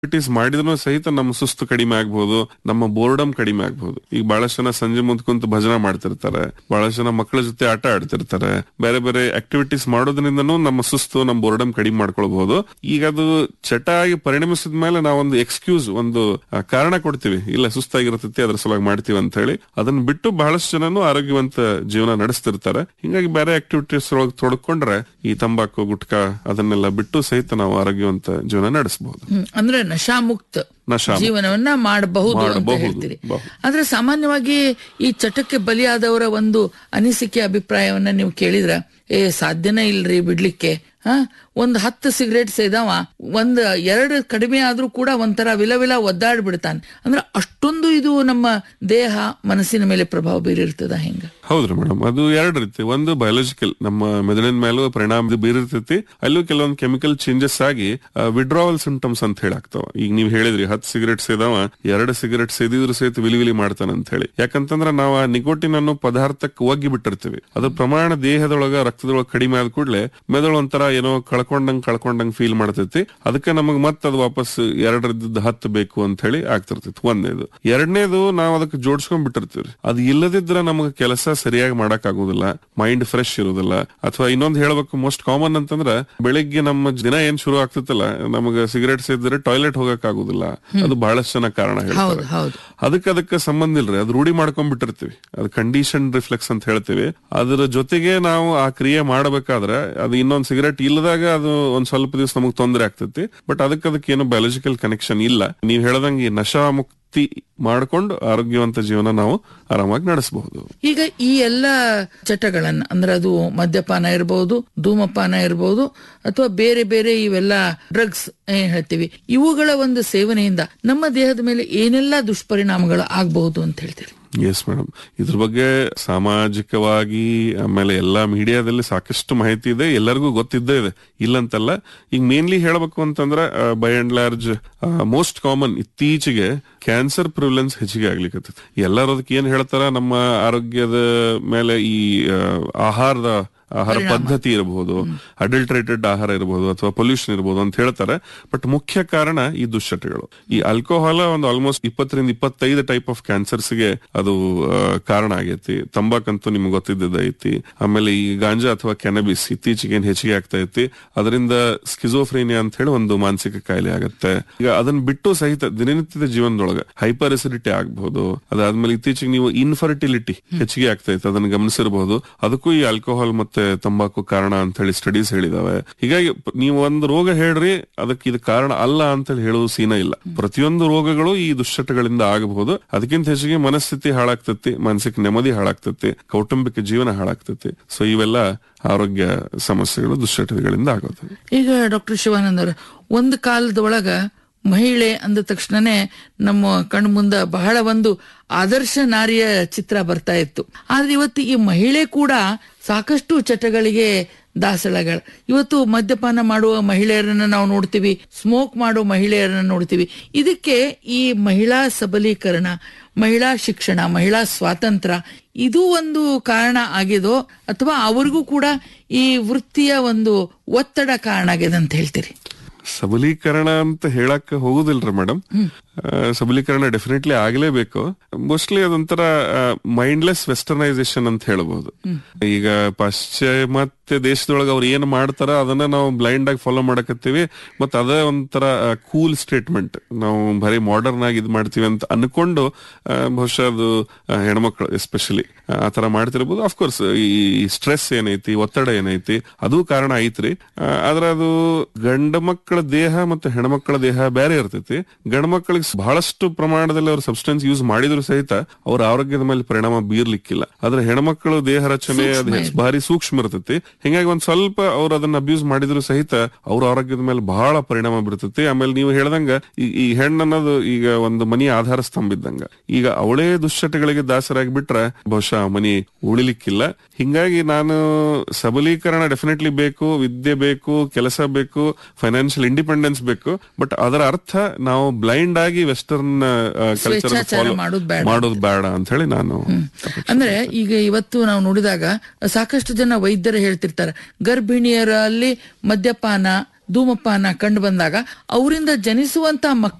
Activities ಮಾಡಿದ್ರು ಸಹಿತ ನಮ್ಮ ಸುಸ್ತು ಕಡಿಮೆ ಆಗ್ಬಹುದು ನಮ್ಮ ಬೋರ್ಡಮ್ ಕಡಿಮೆ ಆಗ್ಬಹುದು ಈಗ ಬಹಳಷ್ಟು ಜನ ಸಂಜೆ ಮುಂದ್ ಕುಂತು ಭಜನೆ ಮಾಡ್ತಿರ್ತಾರೆ ಬಹಳಷ್ಟು ಜನ ಮಕ್ಕಳ ಜೊತೆ ಆಟ ಆಡ್ತಿರ್ತಾರೆ ಬೇರೆ ಬೇರೆ ಆಕ್ಟಿವಿಟೀಸ್ ಮಾಡೋದ್ರಿಂದನೂ ನಮ್ಮ ಸುಸ್ತು ನಮ್ಮ ಬೋರ್ಡಮ್ ಕಡಿಮೆ ಮಾಡ್ಕೊಳ್ಬಹುದು ಈಗ ಅದು ಚಟ ಆಗಿ ಪರಿಣಮಿಸಿದ ಮೇಲೆ ನಾವೊಂದು ಎಕ್ಸ್ಕ್ಯೂಸ್ ಒಂದು ಆ, ಕಾರಣ ಕೊಡ್ತೀವಿ ಇಲ್ಲ ಸುಸ್ತಾಗಿರ್ತೈತಿ ಅದ್ರ ಸಲುವಾಗಿ ಮಾಡ್ತೀವಿ ಅಂತ ಹೇಳಿ ಅದನ್ನ ಬಿಟ್ಟು ಬಹಳಷ್ಟು ಜನನು ಆರೋಗ್ಯವಂತ ಜೀವನ ನಡೆಸ್ತಿರ್ತಾರೆ ಹಿಂಗಾಗಿ ಬೇರೆ ಆಕ್ಟಿವಿಟೀಸ್ ಒಳಗೆ ತೊಡ್ಕೊಂಡ್ರೆ ಈ ತಂಬಾಕು ಗುಟ್ಕಾ ಅದನ್ನೆಲ್ಲ ಬಿಟ್ಟು ಸಹಿತ ನಾವು ಆರೋಗ್ಯವಂತ ಜೀವನ ನಡೆಸಬಹುದು ಹ್ಮ್. ಅಂದ್ರೆ ನಶಾಮುಕ್ತ ನಶಾ ಜೀವನವನ್ನ ಮಾಡಬಹುದು ಅಂತ ಮಾಡಬಹುದು. ಹೇಳ್ತೀರಿ ಬಹುದು. ಆದ್ರೆ ಸಾಮಾನ್ಯವಾಗಿ ಈ ಚಟಕ್ಕೆ ಬಲಿಯಾದವರ ಒಂದು ಅನಿಸಿಕೆ ಅಭಿಪ್ರಾಯವನ್ನ ನೀವು ಕೇಳಿದ್ರ ಏ ಸಾಧ್ಯನೇ ಇಲ್ರಿ ಬಿಡ್ಲಿಕ್ಕೆ ಹ ಒಂದ್ ಹತ್ತು ಸಿಗರೇಟ್ ಸೇದವ ಒಂದ್ ಎರಡು ಕಡಿಮೆ ಆದ್ರೂ ಕೂಡ ಒಂಥರ ವಿಲ ವಿಲ ಒದ್ದಾಡ್ ಬಿಡ್ತಾನೆ ಅಂದ್ರೆ ಅಷ್ಟೊಂದು ಇದು ನಮ್ಮ ದೇಹ ಮನಸ್ಸಿನ ಮೇಲೆ ಪ್ರಭಾವ ಬೀರಿರ್ತದ ಹೆಂಗ ಹೌದ್ರಿ ಮೇಡಮ್ ಅದು ಎರಡ್ ರೀತಿ ಒಂದು ಬಯೋಲಜಿಕಲ್ ನಮ್ಮ ಮೆದುಳಿನ ಮೇಲೂ ಪರಿಣಾಮ ಬೀರಿರ್ತೈತಿ ಅಲ್ಲೂ ಕೆಲವೊಂದು ಕೆಮಿಕಲ್ ಚೇಂಜಸ್ ಆಗಿ ವಿಡ್ರಾವಲ್ ಸಿಂಟಮ್ಸ್ ಅಂತ ಹೇಳಿ ಆಗ್ತಾವ ಈಗ ನೀವ್ ಹೇಳಿದ್ರಿ ಹತ್ತು ಸಿಗರೇಟ್ ಸೇದವ ಎರಡು ಸಿಗರೇಟ್ ಸೇದಿದ್ರು ಸಹಿತ ವಿಲಿ ವಿಲಿ ಮಾಡ್ತಾನ ಅಂತ ಹೇಳಿ ಯಾಕಂತಂದ್ರ ನಾವು ಆ ನಿಕೋಟಿನ್ ಅನ್ನೋ ಪದಾರ್ಥಕ್ಕೆ ಒಗ್ಗಿ ಬಿಟ್ಟಿರ್ತೀವಿ ಅದ್ರ ಪ್ರಮಾಣ ದೇಹದೊಳಗ ರಕ್ತದೊಳಗ ಕಡಿಮೆ ಆದ ಕೂಡಲೇ ಮೆದುಳು ಒಂಥರ ಏನೋ ಕಳ್ಕೊಂಡಂಗ್ ಕಳ್ಕೊಂಡಂಗ್ ಫೀಲ್ ಮಾಡ್ತೈತಿ ಅದಕ್ಕೆ ನಮಗ್ ಮತ್ತೆ ಅದು ವಾಪಸ್ ಎರಡರದ್ದು ಹತ್ತು ಬೇಕು ಅಂತ ಹೇಳಿ ಆಗ್ತಿರ್ತೈತಿ ಒಂದನೇದು ಎರಡನೇದು ನಾವು ಅದಕ್ಕೆ ಜೋಡಿಸ್ಕೊಂಡ್ ಬಿಟ್ಟಿರ್ತೀವಿ ಅದು ಇಲ್ಲದಿದ್ರೆ ನಮಗೆ ಕೆಲಸ ಸರಿಯಾಗಿ ಮಾಡಕ್ ಆಗುದಿಲ್ಲ ಮೈಂಡ್ ಫ್ರೆಶ್ ಇರುದಿಲ್ಲ ಅಥವಾ ಇನ್ನೊಂದು ಹೇಳ್ಬೇಕು ಮೋಸ್ಟ್ ಕಾಮನ್ ಅಂತಂದ್ರ ಬೆಳಿಗ್ಗೆ ನಮ್ಮ ದಿನ ಏನ್ ಶುರು ಆಗ್ತೈತಲ್ಲ ನಮಗ ಸಿಗರೇಟ್ ಸೇದಿದ್ರೆ ಟಾಯ್ಲೆಟ್ ಹೋಗಕ್ ಆಗುದಿಲ್ಲ ಅದು ಬಹಳಷ್ಟು ಜನ ಕಾರಣ ಹೌದು ಹೇಳ್ತಾರೆ ಹೌದು ಅದಕ್ಕೆ ಅದಕ್ಕೆ ಸಂಬಂಧ ಇಲ್ರಿ ಅದು ರೂಢಿ ಮಾಡ್ಕೊಂಡ್ಬಿಟ್ಟಿರ್ತೀವಿ ಅದು ಕಂಡೀಷನ್ ರಿಫ್ಲೆಕ್ಸ್ ಅಂತ ಹೇಳ್ತೀವಿ ಅದರ ಜೊತೆಗೆ ನಾವು ಆ ಕ್ರಿಯೆ ಮಾಡಬೇಕಾದ್ರೆ ಅದು ಇನ್ನೊಂದು ಸಿಗರೇಟ್ ಇಲ್ಲದಾಗ ಅದು ಒಂದ್ ಸ್ವಲ್ಪ ದಿವಸ ನಮಗ್ ತೊಂದರೆ ಆಗ್ತೈತಿ ಬಟ್ ಅದಕ್ಕೆ ಅದಕ್ಕೆ ಏನು ಬಯಾಲಜಿಕಲ್ ಕನೆಕ್ಷನ್ ಇಲ್ಲ ನೀವ್ ಹೇಳ್ದಂಗೆ ಈ ನಶಾ ಮುಕ್ತಿ ಮಾಡ್ಕೊಂಡು ಆರೋಗ್ಯವಂತ ಜೀವನ ನಾವು ಆರಾಮಾಗಿ ನಡೆಸಬಹುದು ಈಗ ಈ ಎಲ್ಲ ಚಟಗಳನ್ನ ಅಂದ್ರೆ ಅದು ಮದ್ಯಪಾನ ಇರಬಹುದು ಧೂಮಪಾನ ಇರಬಹುದು ಅಥವಾ ಬೇರೆ ಬೇರೆ ಇವೆಲ್ಲ ಡ್ರಗ್ಸ್ ಏನ್ ಹೇಳ್ತೀವಿ ಇವುಗಳ ಒಂದು ಸೇವನೆಯಿಂದ ನಮ್ಮ ದೇಹದ ಮೇಲೆ ಏನೆಲ್ಲ ದುಷ್ಪರಿಣಾಮಗಳು ಆಗಬಹುದು ಅಂತ ಹೇಳ್ತೀರಿ ಎಸ್ ಮೇಡಮ್ ಇದ್ರ ಬಗ್ಗೆ ಸಾಮಾಜಿಕವಾಗಿ ಆಮೇಲೆ ಎಲ್ಲಾ ಮೀಡಿಯಾದಲ್ಲಿ ಸಾಕಷ್ಟು ಮಾಹಿತಿ ಇದೆ ಎಲ್ಲರಿಗೂ ಗೊತ್ತಿದ್ದೇ ಇದೆ ಇಲ್ಲಂತಲ್ಲ ಈಗ ಮೇನ್ಲಿ ಹೇಳ್ಬೇಕು ಅಂತಂದ್ರೆ by and large most common ಇತ್ತೀಚೆಗೆ ಕ್ಯಾನ್ಸರ್ ಪ್ರಿವಿಲೆನ್ಸ್ ಹೆಚ್ಚಿಗೆ ಆಗ್ಲಿಕ್ಕೆ ಎಲ್ಲರೂ ಅದಕ್ಕೆ ಏನ್ ಹೇಳ್ತಾರ ನಮ್ಮ ಆರೋಗ್ಯದ ಮೇಲೆ ಈ ಆ, ಆಹಾರದ ಆಹಾರ ಪದ್ಧತಿ ಇರಬಹುದು ಅಡಲ್ಟ್ರೇಟೆಡ್ ಆಹಾರ ಇರಬಹುದು ಅಥವಾ ಪೊಲ್ಯೂಷನ್ ಇರಬಹುದು ಅಂತ ಹೇಳ್ತಾರೆ ಬಟ್ ಮುಖ್ಯ ಕಾರಣ ಈ ದುಶ್ಚಟಗಳು ಈ ಆಲ್ಕೋಹಾಲ್ ಒಂದು ಆಲ್ಮೋಸ್ಟ್ ಇಪ್ಪತ್ತರಿಂದ ಇಪ್ಪತ್ತೈದು ಟೈಪ್ ಆಫ್ ಕ್ಯಾನ್ಸರ್ಸ್ಗೆ ಅದು ಆ, ಕಾರಣ ಆಗೈತಿ ತಂಬಾಕಂತೂ ನಿಮ್ಗೆ ಗೊತ್ತಿದ್ದದ ಐತಿ ಆಮೇಲೆ ಈ ಗಾಂಜಾ ಅಥವಾ ಕೆನಬಿಸ್ ಇತ್ತೀಚೆಗೆ ಏನ್ ಹೆಚ್ಚಿಗೆ ಆಗ್ತಾ ಐತಿ ಅದರಿಂದ ಸ್ಕಿಜೋಫ್ರೇನಿಯಾ ಅಂತ ಹೇಳಿ ಒಂದು ಮಾನಸಿಕ ಕಾಯಿಲೆ ಆಗತ್ತೆ ಈಗ ಅದನ್ನ ಬಿಟ್ಟು ಸಹಿತ ದಿನನಿತ್ಯದ ಜೀವನದೊಳಗೆ ಹೈಪರ್ ಎಸಿಡಿಟಿ ಆಗಬಹುದು ಅದಾದ್ಮೇಲೆ ಇತ್ತೀಚೆಗೆ ನೀವು ಇನ್ಫರ್ಟಿಲಿಟಿ ಹೆಚ್ಚಿಗೆ ಆಗ್ತಾ ಇತ್ತು ಅದನ್ನ ಗಮನಿಸಿರಬಹುದು ಅದಕ್ಕೂ ಈ ಆಲ್ಕೋಹಾಲ್ ಮತ್ತೆ ತಂಬಾಕು ಕಾರಣ ಅಂತ ಹೇಳಿ ಸ್ಟಡೀಸ್ ಹೇಳಿದಾವೆ ಹೀಗಾಗಿ ಪ- ನೀವು ಒಂದು ರೋಗ ಹೇಳ್ರಿ ಅದಕ್ಕೆ ಇದು ಕಾರಣ ಅಲ್ಲ ಅಂತ ಹೇಳಿ ಹೇಳುವ ಸೀನ ಇಲ್ಲ ಪ್ರತಿಯೊಂದು ರೋಗಗಳು ಈ ದುಶ್ಚಟಗಳಿಂದ ಆಗಬಹುದು ಅದಕ್ಕಿಂತ ಹೆಚ್ಚಿಗೆ ಮನಸ್ಥಿತಿ ಹಾಳಾಗ್ತತಿ ಮಾನಸಿಕ ನೆಮ್ಮದಿ ಹಾಳಾಗ್ತತಿ ಕೌಟುಂಬಿಕ ಜೀವನ ಹಾಳಾಗ್ತತಿ ಸೊ ಇವೆಲ್ಲ ಆರೋಗ್ಯ ಸಮಸ್ಯೆಗಳು ದುಶ್ಚಟಗಳಿಂದ ಆಗೋದು ಈಗ ಡಾಕ್ಟರ್ ಶಿವಾನಂದ್ ಅವ್ರ ಒಂದು ಕಾಲದೊಳಗ ಮಹಿಳೆ ಅಂದ ತಕ್ಷಣನೇ ನಮ್ಮ ಕಣ್ಣು ಮುಂದ ಬಹಳ ಒಂದು ಆದರ್ಶ ನಾರಿಯ ಚಿತ್ರ ಬರ್ತಾ ಇತ್ತು ಆದ್ರೆ ಇವತ್ತು ಈ ಮಹಿಳೆ ಕೂಡ ಸಾಕಷ್ಟು ಚಟಗಳಿಗೆ ದಾಸಳಗಳ ಇವತ್ತು ಮದ್ಯಪಾನ ಮಾಡುವ ಮಹಿಳೆಯರನ್ನ ನಾವು ನೋಡ್ತೀವಿ ಸ್ಮೋಕ್ ಮಾಡೋ ಮಹಿಳೆಯರನ್ನ ನೋಡ್ತೀವಿ ಇದಕ್ಕೆ ಈ ಮಹಿಳಾ ಸಬಲೀಕರಣ ಮಹಿಳಾ ಶಿಕ್ಷಣ ಮಹಿಳಾ ಸ್ವಾತಂತ್ರ್ಯ ಇದು ಒಂದು ಕಾರಣ ಆಗಿದೋ ಅಥವಾ ಅವ್ರಿಗೂ ಕೂಡ ಈ ವೃತ್ತಿಯ ಒಂದು ಒತ್ತಡ ಕಾರಣ ಆಗಿದೆ ಅಂತ ಹೇಳ್ತೀರಿ ಸಬಲೀಕರಣ ಅಂತ ಹೇಳಕ್ ಹೋಗುದಿಲ್ರಿ ಮೇಡಮ್ ಸಬಲೀಕರಣ ಡೆಫಿನೆಟ್ಲಿ ಆಗ್ಲೇಬೇಕು ಮೋಸ್ಟ್ಲಿ ಅದೊಂಥರ ಮೈಂಡ್ಲೆಸ್ ವೆಸ್ಟರ್ನೈಸೇಷನ್ ಅಂತ ಹೇಳ್ಬಹುದು ಈಗ ಪಾಶ್ಚಿಮಾತ್ಯ ದೇಶದೊಳಗೆ ಅವ್ರು ಏನ್ ಮಾಡ್ತಾರ ಅದನ್ನ ನಾವು ಬ್ಲೈಂಡ್ ಆಗಿ ಫಾಲೋ ಮಾಡಕತ್ತೀವಿ ಮತ್ತ ಅದೇ ಒಂಥರ ಕೂಲ್ ಸ್ಟೇಟ್ಮೆಂಟ್ ನಾವು ಬರೀ ಮಾಡರ್ನ್ ಆಗಿ ಇದ್ ಮಾಡ್ತೀವಿ ಅಂತ ಅನ್ಕೊಂಡು ಆ, ಬಹುಶಃ ಅದು ಆ, ಹೆಣ್ಮಕ್ಳು ಎಸ್ಪೆಷಲಿ ಆ ತರ ಮಾಡ್ತಿರ್ಬೋದು ಅಫ್ಕೋರ್ಸ್ ಈ ಸ್ಟ್ರೆಸ್ ಏನೈತಿ ಒತ್ತಡ ಏನೈತಿ ಅದು ಕಾರಣ ಐತ್ರಿ ಆ, ಆದ್ರೆ ಅದು ಗಂಡ ಮಕ್ಕಳ ದೇಹ ಮತ್ತು ಹೆಣ್ಮಕ್ಳ ದೇಹ ಬೇರೆ ಇರ್ತೈತಿ ಗಂಡ ಮಕ್ಕಳಿಗೆ ಬಹಳಷ್ಟು ಪ್ರಮಾಣದಲ್ಲಿ ಅವ್ರ ಸಬ್ಸ್ಟೆನ್ಸ್ ಯೂಸ್ ಮಾಡಿದ್ರು ಸಹಿತ ಅವ್ರ ಆರೋಗ್ಯದ ಮೇಲೆ ಪರಿಣಾಮ ಬೀರ್ಲಿಕ್ಕಿಲ್ಲ ಆದ್ರೆ ಹೆಣ್ಮಕ್ಳು ದೇಹ ರಚನೆ ಅದು ಹೆಚ್ಚು ಭಾರಿ ಸೂಕ್ಷ್ಮ ಇರ್ತೈತಿ ಹಿಂಗಾಗಿ ಒಂದ್ ಸ್ವಲ್ಪ ಅವ್ರು ಅದನ್ನ ಅಬ್ಯೂಸ್ ಮಾಡಿದ್ರು ಸಹಿತ ಅವ್ರ ಆರೋಗ್ಯದ ಮೇಲೆ ಬಹಳ ಪರಿಣಾಮ ಬೀರ್ತೈತಿ ಆಮೇಲೆ ನೀವು ಹೇಳ್ದಂಗ ಈ- ಈ ಹೆಣ್ಣು ಅನ್ನೋದು ಈಗ ಒಂದು ಮನಿ ಆಧಾರ ಸ್ತಂಭ ಇದ್ದಂಗ ಈಗ ಅವಳೇ ದುಶ್ಚಟಗಳಿಗೆ ದಾಸರಾಗಿ ಬಿಟ್ರೆ ಬಹುಶಃ ಆ ಮನಿ ಉಳಿಲಿಕ್ಕಿಲ್ಲ ಹಿಂಗಾಗಿ ನಾನು ಸಬಲೀಕರಣ ಡೆಫಿನೆಟ್ಲಿ ಬೇಕು ವಿದ್ಯೆ ಬೇಕು ಕೆಲಸ ಬೇಕು ಫೈನಾನ್ಷಿಯಲ್ ಇಂಡಿಪೆಂಡೆನ್ಸ್ ಬೇಕು ಬಟ್ ಅದರ ಅರ್ಥ ನಾವು ಬ್ಲೈಂಡ್ ಆಗಿ ವೆಸ್ಟರ್ನ್ ಕಲ್ಚರ್ ಸ್ವೇಚ್ಛಾಚಾರ ಫಾಲೋ ಮಾಡೋದ್ ಬೇಡ. ಮಾಡೋದು ಬೇಡ ಅಂತ ಹೇಳಿ ನಾನು ಅಂದ್ರೆ ಈಗ ಇವತ್ತು ನಾವು ನೋಡಿದಾಗ ಸಾಕಷ್ಟು ಜನ ವೈದ್ಯರು ಹೇಳ್ತಿರ್ತಾರೆ ಗರ್ಭಿಣಿಯರಲ್ಲಿ ಮದ್ಯಪಾನ ಧೂಮಪಾನ ಕಂಡು ಬಂದಾಗ ಅವರಿಂದ ಜನಿಸುವಂತ